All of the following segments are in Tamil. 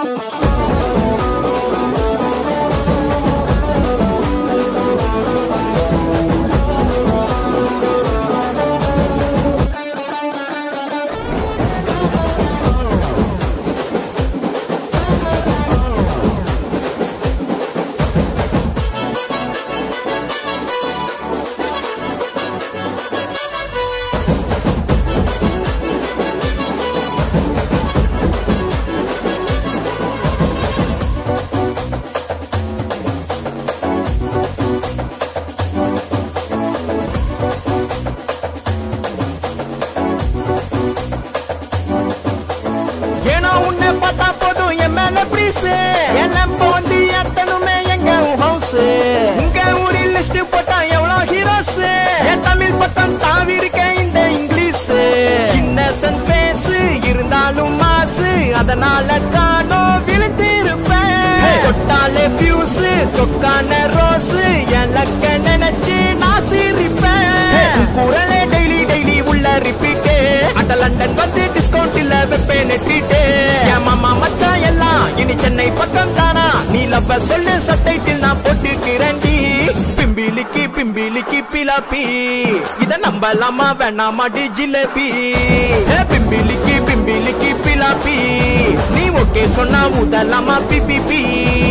ஏன்னா உன்னை பார்த்தா போதும் என் மேல ப்ளீஸ் என் நம்ப வந்து எத்தனுமே எங்க ஹவுஸ் உங்க ஊரில் லிஸ்ட் போட்டா எவ்வளவு ஹீரோஸ் என் தமிழ் பக்கம் தாவி இருக்கேன் இந்த இங்கிலீஷ் இன்னசென்ட் ஃபேஸ் இருந்தாலும் மாசு அதனால தானோ விழுந்திருப்பேன் தொட்டாலே ஃபியூஸ் தொக்கான ரோஸ் என் லக்க நினைச்சு நான் சிரிப்பேன் குரலே டெய்லி டெய்லி உள்ள ரிப்பீட்டு அட லண்டன் வந்து டிஸ்கவுண்ட் இல்ல வெப்பேன் ட்ரீட்டு என் மாமா மச்சான் எல்லாம் இனி சென்னை பக்கம் தானா நீ லப்ப சொல்லு சட்டைட்டில் நான் போட்டுக்கிறேன்டி பிம்பிலிக்கு பிம்பிலிக்கு பிலாப்பி இத நம்பலாமா வேணாமா டி ஜிலேபி ஏ, பிம்பிலிக்கு பிம்பிலிக்கு பிலாப்பி நீ ஓகே சொன்னா ஊதலாமா பிபிபி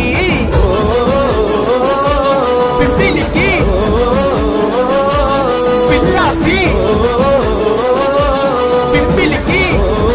பிம்பிலிக்கு பிலாப்பி பிம்பிலிக்கு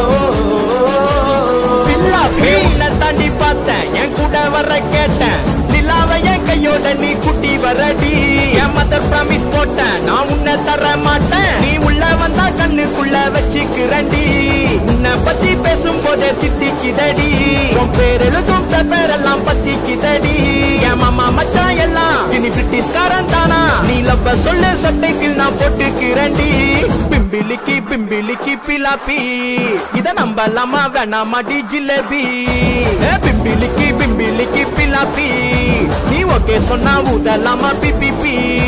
பில்லாப்பி உன்னை தாண்டி பார்த்தேன் என் கூட வர கேட்டேன் நிலாவை என் கையோட நீ குட்டி வரடி என் மதர் ப்ராமிஸ் போட்டேன் நான் உன்னை தர மாட்டேன் நீ உள்ள வந்தா கண்ணுக்குள்ள வச்சுக்கிறண்டி உன்னை பத்தி பேசும்போதே தித்திக்குதடி உன் பேர் எழுதும் பேரெல்லாம் பத்திக்குதடி என் மாமா மச்சான் எல்லாம் இனி பிரிட்டிஷ்காரன் தானா நீ லப்ப சொல்ல சட்டைக்கு நான் போட்டுக்கிறேன்டி பிம்பிலிக்கு பிம்பிலிக்கு பிலாப்பி இத நம்பலாமா வேணாமா டி ஜிலேபி ஏ, பிம்பிலிக்கு பிம்பிலிக்கு பிலாப்பி நீ ஓகே சொன்னா ஊதலாமா பிபிபி